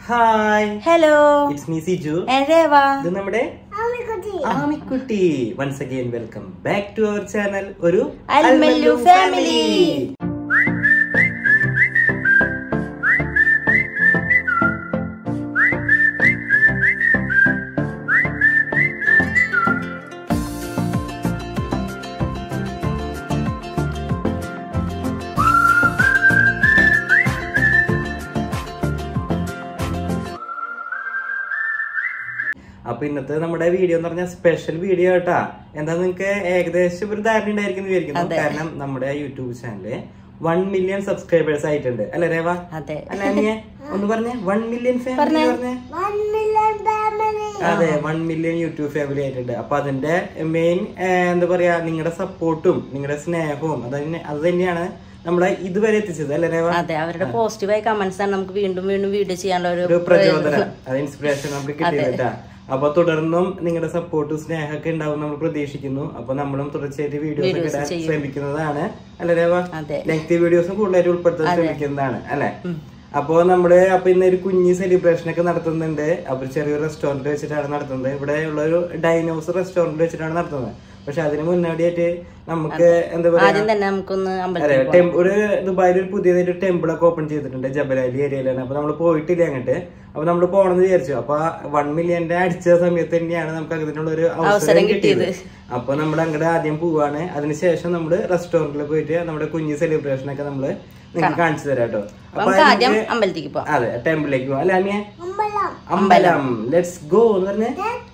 Hi hello it's me Siju Reva ഇത് നമ്മുടെ ആമിക്കുട്ടി once again welcome back to our channel ഒരു അൽമല്ലു family. അപ്പൊ ഇന്നത്തെ നമ്മുടെ വീഡിയോ എന്ന് പറഞ്ഞാൽ സ്പെഷ്യൽ വീഡിയോ കേട്ടാ എന്താ നിങ്ങക്ക് ഏകദേശം ഒരു ധാരണ ഉണ്ടായിരിക്കും എന്ന് വിചാരിക്കുന്നു കാരണം നമ്മുടെ YouTube channel one million subscribers ആയിട്ടുണ്ട് അല്ലെ രേവ അതെ അല്ല അനിയെ ഒന്ന് പറഞ്ഞേ വൺ മില്യൺ ഫാമിലി പറഞ്ഞേ അതെ വൺ മില്യൺ യൂട്യൂബ് ഫാമിലി ആയിട്ടുണ്ട് അപ്പൊ അതിന്റെ മെയിൻ എന്താ പറയാ നിങ്ങളുടെ സപ്പോർട്ടും നിങ്ങളുടെ സ്നേഹവും അത് തന്നെ അത് തന്നെയാണ് നമ്മളെ ഇതുവരെ എത്തിച്ചത് അല്ലേ രേവ അതെ അവരുടെ പോസിറ്റീവായ കമന്റ്സ് ആണ് നമുക്ക് വീണ്ടും വീണ്ടും വീഡിയോ ചെയ്യാനുള്ള ഒരു ഒരു പ്രചോദനം അത് ഇൻസ്പിറേഷൻ നമുക്ക് കിട്ടിയിട്ടാ അപ്പൊ തുടർന്നും നിങ്ങളുടെ സപ്പോർട്ടും സ്നേഹമൊക്കെ ഉണ്ടാവും നമ്മൾ പ്രതീക്ഷിക്കുന്നു അപ്പൊ നമ്മളും തുടർച്ചയായിട്ട് വീഡിയോസ് ഒക്കെ ഇടാൻ ശ്രമിക്കുന്നതാണ് അല്ലെ രേവ അതെ ലെങ്തി വീഡിയോസും കൂടുതലായിട്ട് ഉൾപ്പെടുത്താൻ ശ്രമിക്കുന്നതാണ് അല്ലെ അപ്പോ നമ്മള് അപ്പൊ ഇന്ന് ഒരു കുഞ്ഞി സെലിബ്രേഷൻ ഒക്കെ നടത്തുന്നുണ്ട് അപ്പൊ ചെറിയൊരു റെസ്റ്റോറന്റ് വെച്ചിട്ടാണ് നടത്തുന്നത് ഇവിടെ ഉള്ള ഒരു ഡൈനോസ് റെസ്റ്റോറന്റ് വെച്ചിട്ടാണ് നടത്തുന്നത് പക്ഷെ അതിന് മുന്നോടിയായിട്ട് നമുക്ക് എന്താ പറയാ ആദ്യം തന്നെ നമുക്കൊന്ന് അമ്പലത്തിൽ അതെ ടെം- ഒരു ദുബായിൽ ഒരു പുതിയതായിട്ട് ടെമ്പിൾ ഒക്കെ ഓപ്പൺ ചെയ്തിട്ടുണ്ട് ജബലാലി ഏരിയയിലാണ് അപ്പൊ നമ്മൾ പോയിട്ടില്ല അങ്ങോട്ട് അപ്പൊ നമ്മൾ പോണെന്ന് വിചാരിച്ചു അപ്പൊ വൺ മില്യന്റെ അടിച്ച സമയത്ത് തന്നെയാണ് നമുക്ക് അതിനുള്ള ഒരു അവസരം കിട്ടിയത് അപ്പൊ നമ്മൾ അങ്ങോട്ട് ആദ്യം പോവാണ് അതിനുശേഷം നമ്മൾ റെസ്റ്റോറന്റിൽ പോയിട്ട് നമ്മുടെ കുഞ്ഞു സെലിബ്രേഷൻ ഒക്കെ നമ്മള് നിങ്ങൾക്ക് കാണിച്ചു തരാം കേട്ടോ അപ്പൊ നമുക്ക് ആദ്യം അമ്പലത്തിലേക്ക് പോവാം അതെ ടെമ്പിളിലേക്ക് പോവാം അല്ലെ അനിയ അമ്പലം ലെറ്റ്സ് ഗോ എന്ന് പറഞ്ഞേ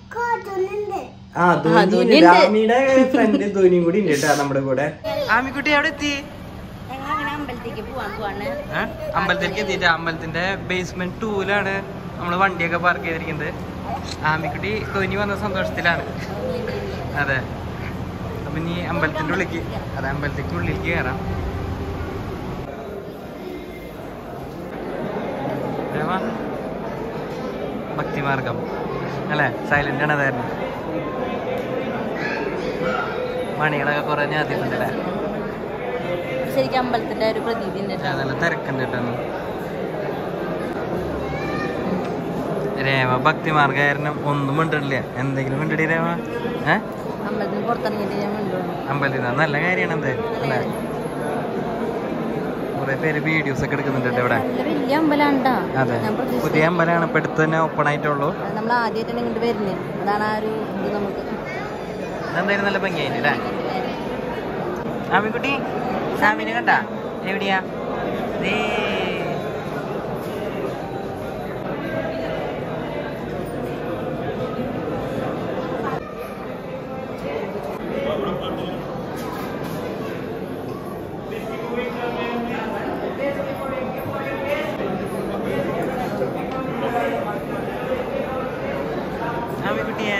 ആ ധോനി രാമിയുടെ ഫ്രണ്ട് ധോനിയും കൂടി ഉണ്ട് കേട്ടോ നമ്മുടെ കൂടെ ആമിക്കുട്ടി എവിടെ എത്തി ഞങ്ങൾ അങ്ങനെ അമ്പലത്തിലേക്ക് പോവാൻ പോവാണ് ഏ? അമ്പലത്തിലേക്ക് എത്തിയിട്ട് അമ്പലത്തിന്റെ ബേസ്മെന്റ് ടൂലാണ് നമ്മൾ വണ്ടിയൊക്കെ പാർക്ക് ചെയ്തിരിക്കുന്നത് ആമിക്കുട്ടി ധോനി വന്ന സന്തോഷത്തിലാണ് അതെ അപ്പൊ ഇനി അമ്പലത്തിന്റെ ഉള്ളിലേക്ക് അതെ അമ്പലത്തിന്റെ ഉള്ളിലേക്ക് കയറാം ഏവാ? ഭക്തിമാർഗം അല്ലേ സൈലന്റ് ആണ് അതായിരുന്നു മണികളൊക്കെ കുറെ ഞാത്തിട്ടുണ്ടല്ലേ ശരിക്കും അമ്പലത്തിന്റെ ഒരു പ്രതീതി ഉണ്ട് കേട്ടോ. നല്ല തിരക്കുണ്ട് കേട്ടോ ഇന്ന്. രേവ ഭക്തിമാർഗ കാരണം ഒന്നും മിണ്ടില്ല എന്തെങ്കിലും മിണ്ടടി രേവ ഏ അമ്പലത്തിന് പുറത്തിറങ്ങിയിട്ട് ഞാൻ കൊണ്ടുപോകണം അമ്പലത്തിൽ നിന്ന് നല്ല കാര്യമാണ് എന്തായാലും അല്ലേ കുറെ പേര് വീഡിയോസ് ഒക്കെ എടുക്കുന്നുണ്ട് കേട്ടോ ഇവിടെ നല്ല വലിയ അമ്പലമാണ്ടാ അതെ ഞാൻ പ്രതീക്ഷിച്ചു പുതിയ അമ്പലമാണ് ഇപ്പൊ അടുത്ത് തന്നെ ഓപ്പൺ ആയിട്ടുള്ളൂ നമ്മൾ ആദ്യമായിട്ടാണ് ഇങ്ങോട്ട് വരുന്നത് അതാണ് ആ ഒരു ഇത് നമുക്ക് ഇതെന്തായാലും നല്ല ഭംഗിയായിട്ട് അല്ലേ ആമിക്കുട്ടി സാമിനെ കണ്ട എവിടെയാ ദേ. ആമിക്കുട്ടിയെ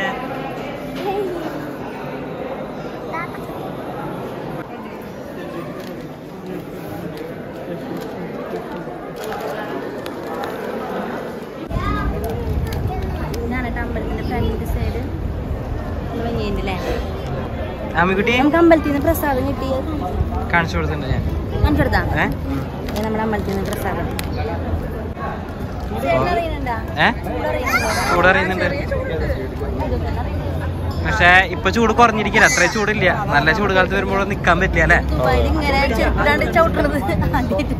ഇതാണ് കേട്ടോ അമ്പലത്തിന്റെ ഫ്രണ്ട് സൈഡ് ഭംഗിയുണ്ടല്ലേ ആമിക്കുട്ടി നമുക്ക് അമ്പലത്തിൽ നിന്ന് പ്രസാദം കിട്ടിയത് കാണിച്ചു കൊടുത്തിട്ടുണ്ട് ഞാൻ കാണിച്ചെടുത്താ ഏ ഇത് നമ്മുടെ അമ്പലത്തിൽ നിന്ന് പ്രസാദം ചേട്ടൻ അറിയുന്നുണ്ടോ? ഏ ഇവിടെ അറിയുന്നുണ്ടോ? ചൂട് അറിയുന്നുണ്ട് പക്ഷെ ഇപ്പൊ ചൂട് കുറഞ്ഞിരിക്കില്ല അത്ര ചൂടില്ല നല്ല ചൂട് കാലത്ത് വരുമ്പോൾ നിക്കാൻ പറ്റില്ല അല്ലേ ദുബായിൽ ഇങ്ങനെ ചെറുപ്പിടാണ്ട് ചവിട്ടണത് ആദ്യമായിട്ട്.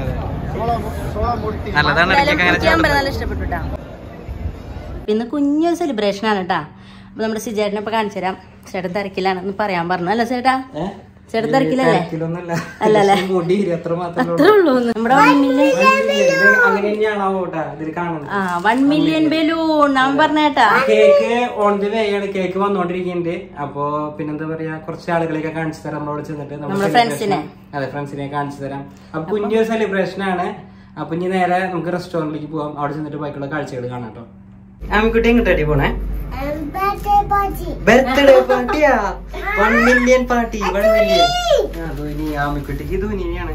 നല്ലതാണ് എന്തായാലും ഇടയ്ക്കൊക്കെ അങ്ങനെ എനിക്ക് അമ്പലം ചൂട് നല്ല ഇഷ്ടപ്പെട്ടു കേട്ടോ ഇന്ന് കുഞ്ഞൊരു സെലിബ്രേഷൻ ആണ് കേട്ടാ അപ്പൊ നമ്മുടെ സിജേട്ടനെ ഇപ്പൊ കാണിച്ചു തരാം ചേട്ടൻ തിരക്കിലാണെന്ന് പറയാൻ പറഞ്ഞു അല്ല ചേട്ടാ ചേട്ടൻ തിരക്കിലല്ലേ അല്ലല്ലേ? മുടി എത്ര മാത്രമേ അത്രേ ഉള്ളൂ നമ്മുടെ വൺ മില്യൺ അങ്ങനെ തന്നെയാണോ കേട്ടാ ഇതിൽ കാണുന്നത് ആ വൺ മില്യൺ ബലൂൺ അവൻ പറഞ്ഞേട്ടാ കേക്ക് ഓൺ ദി വേ ആണ് കേക്ക് വന്നോണ്ടിരിക്കുന്നുണ്ട് അപ്പൊ പിന്നെന്താ പറയാ കുറച്ച് ആളുകളെയൊക്കെ കാണിച്ചു തരാം നമ്മളോട് ചെന്നിട്ട് നമ്മുടെ നമ്മുടെ celebration- friends-നെ. അതെ ഫ്രണ്ട്സിനെ കാണിച്ചു തരാം അപ്പൊ കുഞ്ഞൊരു സെലിബ്രേഷൻ ആണ് അപ്പൊ ഇനി നേരെ നമുക്ക് റെസ്റ്റോറന്റിലേക്ക് പോവാം അവിടെ ചെന്നിട്ട് ബാക്കിയുള്ള കാഴ്ചകൾ കാണാം കേട്ടോ ആമിക്കുട്ടി എങ്ങോട്ടടി പോണേ ബർത്ത്ഡേ പാർട്ടിയാ one million party one million Dhoni ആമിക്കുട്ടിക്ക് ധോനിയാണ്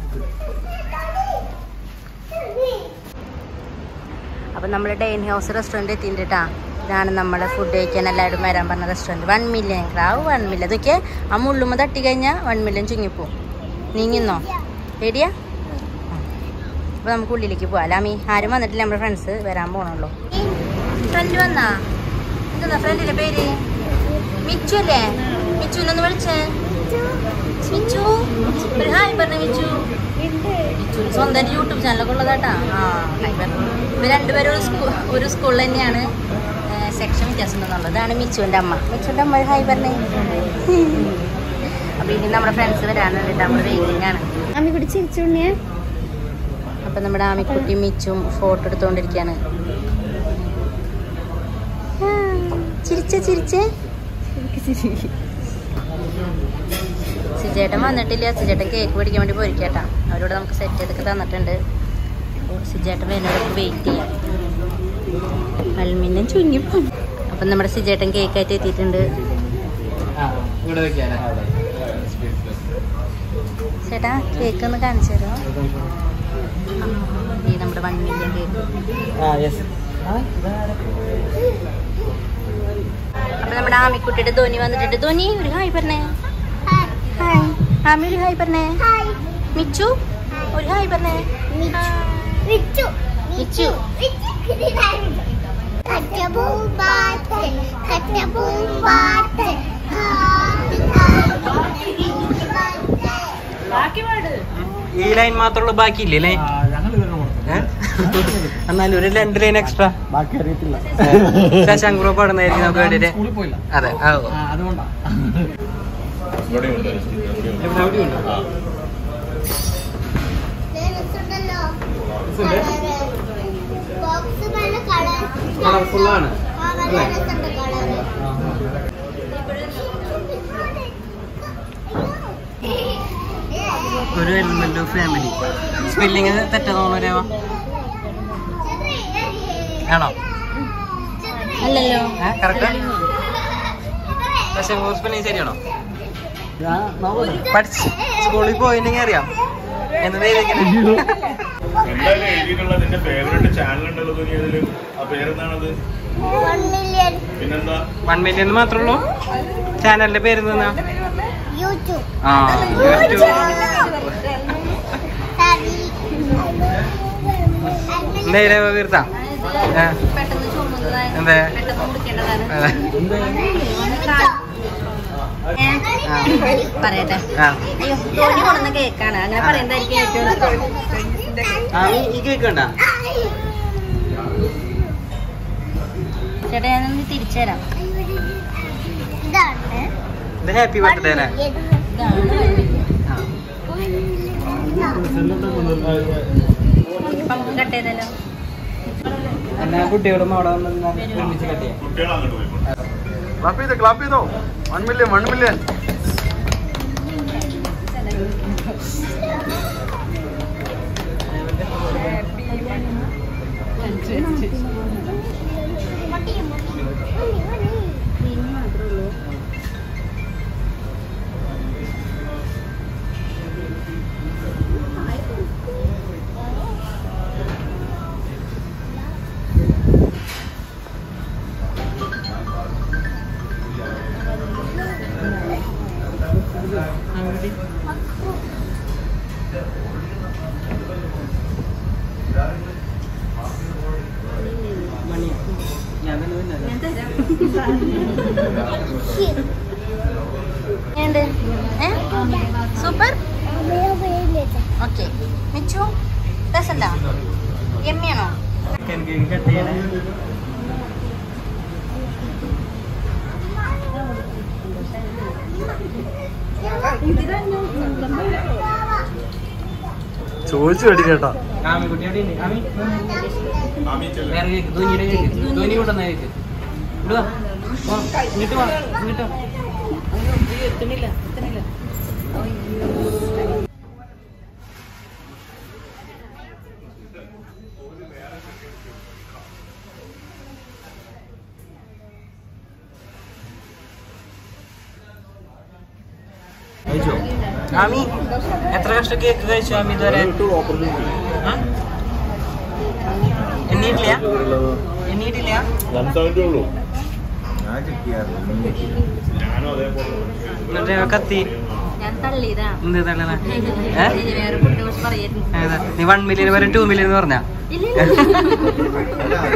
അപ്പൊ നമ്മൾ ഡൈൻ ഹൗസ് റെസ്റ്റോറന്റ് എത്തിയിട്ടുണ്ട് കേട്ടാ ഇതാണ് നമ്മുടെ ഫുഡ് കഴിക്കാൻ എല്ലാവരും വരാൻ പറഞ്ഞ restaurant one million crave one million അതൊക്കെ ആ മുള്ളുമ്മ തട്ടി കഴിഞ്ഞാൽ വൺ മില്യൺ ചുങ്ങിപ്പോവും നീങ്ങിന്നോ പേടിയാ അപ്പൊ നമുക്ക് ഉള്ളിലേക്ക് പോവാം ലാമി ആരും വന്നിട്ടില്ല നമ്മുടെ ഫ്രണ്ട്സ് വരാൻ പോണല്ലോ ഫ്രണ്ട് വന്നാ എന്താ ഫ്രണ്ടിന്റെ പേര് മിച്ചു അല്ലേ മിച്ചുനൊന്ന് വിളിച്ചേ മിച്ചു ഒരു ഹായ് പറഞ്ഞ മിച്ചു മിച്ചു സ്വന്തം യൂട്യൂബ് ചാനലൊക്കെ ഉള്ളതാട്ടാ ആ ഹായ് പറഞ്ഞു ഇവർ രണ്ടുപേരും ഒരു സ്കൂൾ ഒരു സ്കൂളിൽ തന്നെയാണ് സെക്ഷൻ വ്യത്യാസം ഉണ്ടെന്നുള്ളത് ഇതാണ് മിച്ചുവിൻ്റെ അമ്മ മിച്ചുവിൻ്റെ അമ്മ ഒരു ഹായ് പറഞ്ഞേ അപ്പൊ ഇനി നമ്മുടെ ഫ്രണ്ട്സ് വരാനുണ്ട് നമ്മൾ വെയിറ്റിംഗ് ആണ് അമ്മി കൂടി ചിരിച്ചുണ്ണിയെ അപ്പൊ നമ്മുടെ ആമിക്കുട്ടി മിച്ചും ഫോട്ടോ എടുത്തോണ്ടിരിക്കാണ് ചിരിച്ച ചിരിച്ചേ സിജേട്ടൻ വന്നിട്ടില്ല സിജേട്ടൻ കേക്ക് പിടിക്കാൻ വേണ്ടി പോയിരിക്കട്ടാ അവരോട് നമുക്ക് സെറ്റ് ചെയ്തൊക്കെ തന്നിട്ടുണ്ട് അപ്പോൾ സിജേട്ടൻ വരുന്നവർക്ക് വെയിറ്റ് ചെയ്യാം അൽമിനും ചുങ്ങിപ്പോ അപ്പം നമ്മുടെ സിജേട്ടൻ കേക്കായിട്ട് എത്തിയിട്ടുണ്ട് ഇവിടെ വെക്കാനാ ചേട്ടാ കേക്ക് ഒന്ന് കാണിച്ചു തരുമോ ഈ നമ്മുടെ വൺ മില്യൺ കേക്ക് ആ യെസ് അപ്പൊ നമ്മുടെ ആമിക്കുട്ടിയുടെ ധോനി വന്നിട്ടുണ്ട് ധോനി ഒരു ഹായ് പറഞ്ഞേ ഹായ് ആമി ഒരു ഹായ് പറഞ്ഞേ മിച്ചു ഒരു ഹായ് പറഞ്ഞേ വിച്ചു മിച്ചു കറ്റപൂമ്പാറ്റ് കറ്റപൂമ്പാറ്റ് ഈ ലൈൻ മാത്രമുള്ള ബാക്കിയില്ലേ ലൈൻ എന്നാലും ഒരു രണ്ട് ലൈൻ എക്സ്ട്രാ ബാക്കി അറിയത്തില്ല ശശാങ്ക് ബ്രോ പാടുന്നതായിരിക്കും നമുക്ക് വേണ്ടിട്ട് സ്കൂളിൽ പോയില്ല അതെ ആ, ഓ. ആ, അതുകൊണ്ടാ എവിടെ അവിടെയുണ്ടോ? ബോക്സ് നല്ല കളർ Colourful ആണ് ആ നല്ല അല്ലേ? രസമുണ്ട് കളർ ഒരു എലിമെന്റ് ഓഫ് ഫാമിലി സ്പെല്ലിങ് തെറ്റതോന്നരോ ആണോ അല്ലല്ലോ കറക്റ്റ് പക്ഷെ സ്പെല്ലിങ് ശരിയാണോ ഞാൻ നോക്കട്ടെ. പഠിച്ച് സ്കൂളിൽ പോയില്ലെങ്കിൽ അറിയാം എന്താ എഴുതിയിരിക്കുന്നത് എന്തായാലും എഴുതിയിട്ടുള്ള നിന്റെ ഫേവറേറ്റ് ചാനൽ ഉണ്ടല്ലോ തുനി അതില് ആ പേരെന്താണത് വൺ മില്യൺ പിന്നെന്താ വൺ മില്യൺ മാത്രമേ ഉള്ളൂ ചാനലിന്റെ പേര് എന്താ യൂട്യൂബ് ആ യൂട്യൂബ് എന്തായാലും വീർത്താ ആ. പെട്ടെന്ന് ചുമന്നതായി എന്തേ? പെട്ടെന്ന് മുറിക്കേണ്ടതാണ് അതെ. ഏ? പറയട്ടെ ആ അയ്യോ ധോനി കൊണ്ടുവന്ന കേക്കാണ് അങ്ങനെ പറയുന്നതായിരിക്കും ഏറ്റവും ഇഷ്ടം ആ ഈ- ഈ കേക്ക് കണ്ടാ ചേട്ടാ ഞാനൊന്ന് തിരിച്ചു തരാം ഇതാണ് ഇത് ഹാപ്പി ബർത്ത്ഡേ അല്ലേ ആ. പമ്പ് കട്ട് ചെയ്തല്ലോ എല്ലാ കുട്ടികളും അവിടെ വന്ന് നിന്ന് ഒരുമിച്ച് കട്ട് ചെയ്യാം കുട്ടികൾ അങ്ങോട്ട് പോയി ക്ലാപ്പ് ചെയ്തോ ക്ലാപ്പ് ചെയ്തോ വൺ മില്യൺ വൺ മില്യൺ മണിയാ ഞാൻ തന്നെ തിന്നാലോ? ഉണ്ട് ഏ സൂപ്പർ ഓക്കെ മിച്ചു രസണ്ടാ എമ്മയാണോ ചിക്കൻ കേക്ക് കട്ട് ചെയ്യണേ ചോദിച്ചു മേടിക്കേട്ടാ ആമിക്കുട്ടി എവിടെ ഉണ്ട് ആമി ആമി ചെല്ല്. വേറെ കേക്ക് ധോനിയുടെ കേക്ക് ധോനി കൊണ്ടുവന്ന കേക്ക് ഇടുവാ ഇങ്ങോട്ട് വാ ഇങ്ങോട്ട് വാ അയ്യോ, ഇത് എത്തണില്ല എത്തണില്ല കഴിച്ചോ ആമി എത്ര കഷ്ടം കേക്ക് കഴിച്ചു ആമി ഇതുവരെ ആ? എണ്ണീട്ടില്ല എണ്ണീട്ടില്ല സംസാരിച്ചേ ഉള്ളൂ ഞാനും അതേപോലെ എന്നിട്ട് കത്തി ഞാൻ തള്ളിയതാ എന്ത് തള്ളണ ഏ ഇനി വേറെ ഫുഡിനെ കുറിച്ച് പറയായിരുന്നു ഏതാ? നീ വൺ മില്യൺ വരെ ടു മില്യൺ എന്ന് പറഞ്ഞാ ഇല്ല ഇല്ല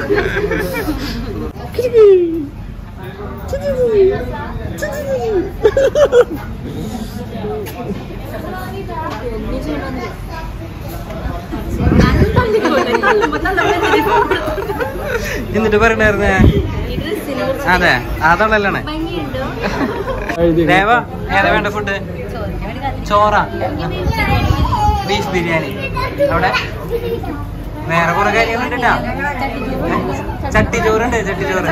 എന്നിട്ട് പറയണ്ടായിരുന്നേ ഈ ഡ്രസ്സിനെ കുറിച്ച് അതെ ആ തള്ളലാണ് ഭംഗിയുണ്ടോ ദേവ ഏതാ വേണ്ട ഫുഡ് ചോദിക്കാൻ വേണ്ടി കാത്തിരിക്കുന്നു. ചോറ ബിരിയാണി ബീഫ് ബിരിയാണി അവിടെ വേറെ കുറെ കാര്യങ്ങളുണ്ട് കേട്ടാ ചട്ടിച്ചോറുണ്ട് ചട്ടിച്ചോറ്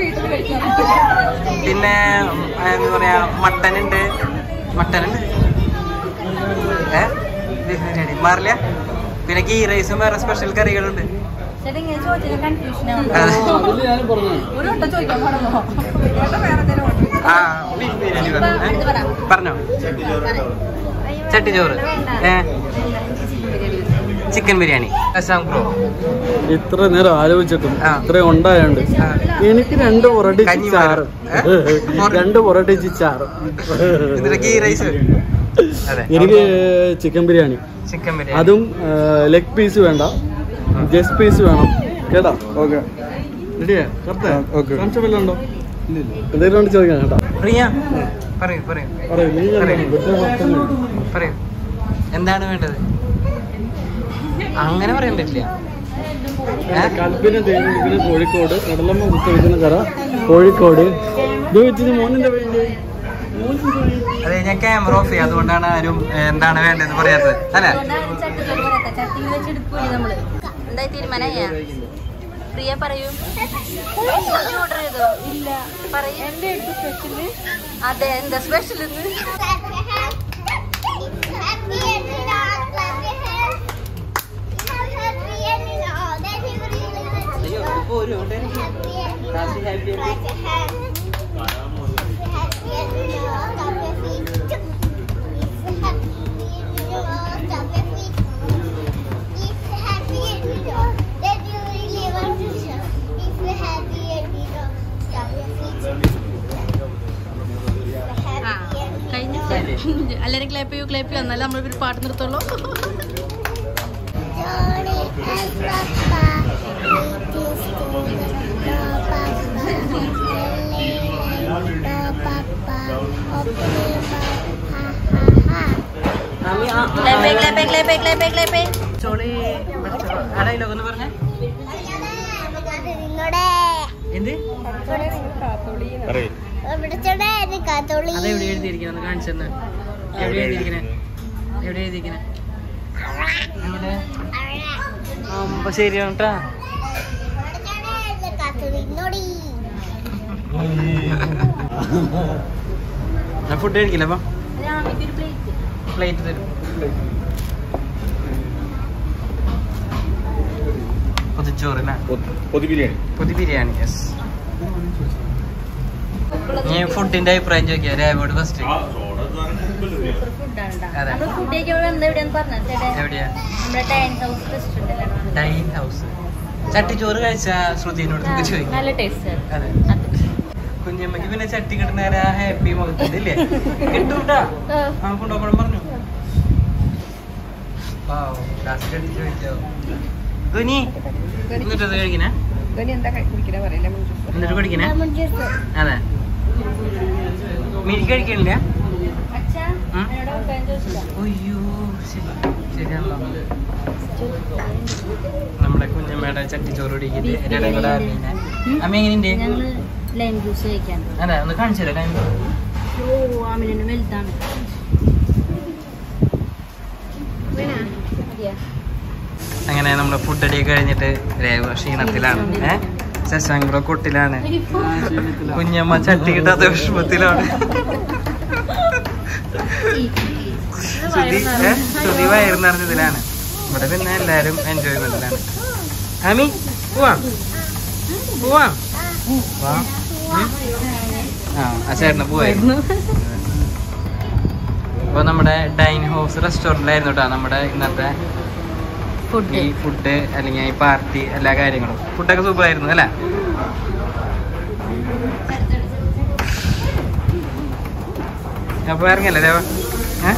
പിന്നെ ഉം, എന്താ പറയാ മട്ടൻ ഉണ്ട് മട്ടൻ ഉണ്ട് ഏ ബീഫ് ബിരിയാണി മാറില്ല പിന്നെ ഗീ റൈസും വേറെ സ്പെഷ്യൽ കറികളുണ്ട് ചേട്ടാ ഇങ്ങനെ ചോദിച്ചാൽ കൺഫ്യൂഷൻ ആവും അതെ. ഒരു വട്ടം ചോദിക്കാൻ പാടുള്ളൂ ആ ബീഫ് ബിരിയാണി പറഞ്ഞു ഏ? പറഞ്ഞോ ചട്ടിച്ചോറ് ഏ ചിക്കൻ ബിരിയാണി അസാം ബ്രോ ഇത്ര നേരം ആലോചിച്ചിട്ടും ആ. ഇത്രയും ഉണ്ടായോണ്ട് ആ. എനിക്ക് രണ്ട് പൊറോട്ട കഞ്ഞി ചാറ് വേണം. ഏ? രണ്ട് പൊറോട്ട ചാറ് ഇതിന്റെ ഗീ റൈസ് അതെ എനിക്ക് ചിക്കൻ ബിരിയാണി ചിക്കൻ ബിരിയാണി അതും ലെഗ് പീസ് വേണ്ട ജസ്റ്റ് പീസ് വേണം കേട്ടാ ഓക്കെ റെഡിയാ കറക്റ്റ് കൺസെപ്റ്റ് വല്ലതും ഉണ്ടോ എന്തെങ്കിലും ഉണ്ട് ചോദിക്കാം കേട്ടാ പ്രിയ പറയൂ പറയൂ പറയൂ നീ കണ്ടോ? പറയൂ. വെറുതെ വർത്തമാനം പറയും. പറയൂ എന്താണ് വേണ്ടത് അങ്ങനെ പറയാൻ പറ്റില്ല ഏ? കൽപ്പിന് തേങ്ങ കോഴിക്കോട് കടലമ്മ കുത്തിരിക്കുന്ന കറ കോഴിക്കോട് ഇത് വെച്ചിട്ട് മോനിന്റെ പേര് അതെ ഞാൻ ക്യാമറ ഓഫ് ചെയ്യാം അതുകൊണ്ടാണ് ആരും ഏ, എന്താണ് വേണ്ടതെന്ന് പറയാത്തത് അല്ലെ അതുകൊണ്ടാണ് ചട്ടിച്ചോറ് പറയാത്ത ചട്ടിയിൽ വെച്ച് എടുക്കൂലേ നമ്മള് എന്തായി തീരുമാനമായ പ്രിയ പറയൂ ഓർഡർ ചെയ്തോ ഇല്ല പറയൂ എന്റെ സ്പെഷ്യല് അതെ എന്താ സ്പെഷ്യൽ ഇന്ന് Happy ending, all clap your hands. Happy ending, all that you really like. Happy ending, all clap your hands. Happy ending, all stomp your feet. It's happy ending, all stomp your feet. It's happy ending, all that you really want to show. It's happy ending, all stomp your feet. ആ കഴിഞ്ഞ എല്ലാരും ക്ലേപ്പ് ചെയ്യൂ ക്ലേപ്പ് ചെയ്യൂ എന്നാലും നമ്മൾ ഒരു പാട്ട് നിർത്തുള്ളൂ Johnny and Papa. This is no Papa. No Papa. Okay, ha ha ha. Clap clap clap clap clap ചോളി ഡയലോഗ് ഒന്ന് പറഞ്ഞേ നിന്നോടെ എന്ത് വിളിച്ചോടെ കാത്തോളി അതെവിടെ എഴുതിയിരിക്കുന്നത് കാണിച്ചു തന്നെ എവിടെ എഴുതിയിരിക്കണേ എവിടെ എഴുതിയിരിക്കണേ എവിടെ അമ്പ ശരിയാണ് കേട്ടാ കാത്തോളി നോടി ഞാൻ ഫുഡ് കഴിക്കില്ല അപ്പം രാമിക്കൊരു പ്ലേറ്റ് പ്ലേറ്റ് തരും പൊതിച്ചോറില്ല പൊതി ബിരിയാണി പൊതി ബിരിയാണി യെസ് ഞാൻ ഫുഡിന്റെ അഭിപ്രായം ചോദിക്കാം രേവോട് ഫസ്റ്റ് ആ ചോറ് ഫുഡാണ് അതെ. നമ്മൾ ഫുഡ് കഴിക്കാൻ വന്നത് എവിടെയാന്ന് പറഞ്ഞത് ചേട്ടാ എവിടെയാ നമ്മുടെ ടൈൻ ഹൗസ് റെസ്റ്റോറന്റ് അല്ലേ ഡൈൻ ഹൗസ് ചട്ടിച്ചോറ് കഴിച്ച ശ്രുതിനോട് നമുക്ക് ചോദിക്കാം നല്ല ടേസ്റ്റ് അതെ കുഞ്ഞമ്മക്ക് പിന്നെ ചട്ടി കിട്ടുന്ന ഹാപ്പി മുഖത്തില്ലേ കിട്ടൂട്ടാ ആ കൊണ്ടോക്കണം പറഞ്ഞു പാവം, last അടിച്ച് ചോദിച്ചോ. കുഞ്ഞി എന്നിട്ടത് കഴിക്കണേ എന്നിട്ട് കുടിക്കണേ അതെ മിരി കഴിക്കണില്ല അച്ഛാ ഉം? എന്നോട് അഭിപ്രായം ചോദിച്ചില്ല അയ്യോ ശരി ശരിയാണല്ലോ നമ്മുടെ കുഞ്ഞമ്മയുടെ ചട്ടിച്ചോറ് കുടിക്കിട്ട് എൻ്റെ ഇടയിൽ കൂടെ ആമീനെ. അമ്മ എങ്ങനെയുണ്ട് ഞങ്ങള് ലൈം ജ്യൂസ് കഴിക്കാൻ അതെ ഒന്ന് കാണിച്ചു തരാം ഓ ആമിനെ വലുതാണ് അങ്ങനെ നമ്മുടെ ഫുഡ് അടി കഴിഞ്ഞിട്ട് രേവ ക്ഷീണത്തിലാണ് ഏഹ് ശശാങ്കുറ കൊട്ടിലാണ് കുഞ്ഞമ്മ ചട്ടി കിട്ടാത്ത വിഷമത്തിലാണ് ശ്രുതി ഏ? ശ്രുതി വയറുന്നറിഞ്ഞതിലാണ് ഇവിടെ പിന്നെ എല്ലാരും എൻജോയ്മെന്റിലാണ് ആമി പോവാ പോവാ വാ ഉം. ആ ആ ചേട്ടന് പോവായിരുന്നു അപ്പൊ നമ്മുടെ ഡൈൻ ഹൗസ് റെസ്റ്റോറന്റിലായിരുന്നു കേട്ടോ നമ്മുടെ ഇന്നത്തെ ഫുഡ് ഈ ഫുഡ് അല്ലെങ്കിൽ ഈ പാർട്ടി എല്ലാ കാര്യങ്ങളും ഫുഡൊക്കെ സൂപ്പർ ആയിരുന്നു അല്ലേ അപ്പൊ ഇറങ്ങല്ലേ ദേവ ഏ?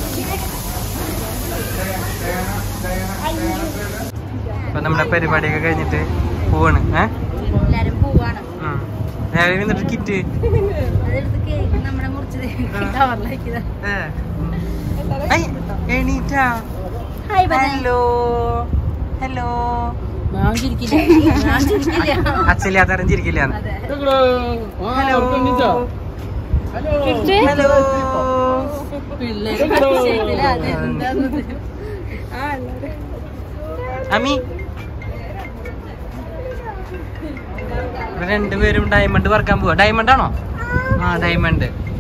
അപ്പൊ നമ്മുടെ പരിപാടിയൊക്കെ കഴിഞ്ഞിട്ട് പോവാണ് ഏ എല്ലാരും പോവാണ് ഉം. നേരെ നിന്നിട്ട് കിറ്റ് അതെടുത്ത് കേക്ക് നമ്മുടെ മുറിച്ചത് കവറിലാക്കിയതാ ഏ. ഐ, എണീറ്റാ ഹായ് ഹലോ ഹലോ ഞാൻ ചിരിക്കില്ല ഞാൻ ചിരിക്കില്ല അച്ഛല്ലാത്തരം ചിരിക്കില്ല അതെ ഹലോ ഹലോ പിള്ളേര് അതിശയത്തിലാ, അതെന്താന്നത്? അമ്മി ഇവര് രണ്ടുപേരും ഡയമണ്ട് പറക്കാൻ പോവാ ഡയമണ്ട് ആണോ ആ ഡയമണ്ട്